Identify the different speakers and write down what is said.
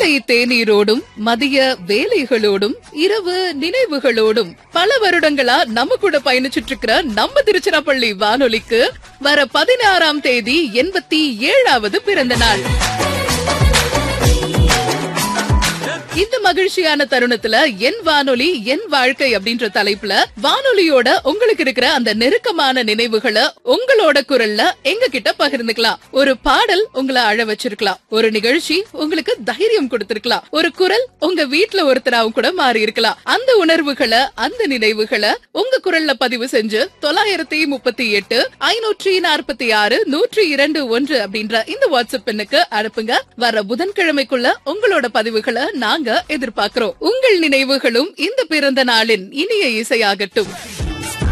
Speaker 1: காலை தேநீரோடும் மதிய வேலைகளோடும் இரவு நினைவுகளோடும் பல வருடங்களா நம்ம கூட பயணிச்சுட்டு இருக்கிற நம்ம திருச்சிராப்பள்ளி வானொலிக்கு வர பதினாறாம் தேதி எண்பத்தி ஏழாவது பிறந்த நாள் இந்த மகிழ்ச்சியான தருணத்துல என் வானொலி என் வாழ்க்கை அப்படின்ற தலைப்புல வானொலியோட உங்களுக்கு இருக்கிற அந்த நெருக்கமான நினைவுகளை உங்களோட குரல்ல எங்க கிட்ட பகிர்ந்துக்கலாம் ஒரு பாடல் உங்களை அழ வச்சிருக்கலாம் ஒரு நிகழ்ச்சி உங்களுக்கு தைரியம் கொடுத்திருக்கலாம் ஒரு குரல் உங்க வீட்ல ஒருத்தராவும் கூட மாறி இருக்கலாம் அந்த உணர்வுகளை அந்த நினைவுகளை உங்க குரல்ல பதிவு செஞ்சு தொள்ளாயிரத்தி முப்பத்தி எட்டு ஐநூற்றி நாற்பத்தி ஆறு நூற்றி இரண்டு ஒன்று அப்படின்ற இந்த வாட்ஸ்அப் எண்ணுக்கு அனுப்புங்க வர புதன்கிழமைக்குள்ள உங்களோட பதிவுகளை நாங்க எதிர்பார்க்கிறோம் உங்கள் நினைவுகளும் இந்த பிறந்த நாளின் இனிய இசையாகட்டும்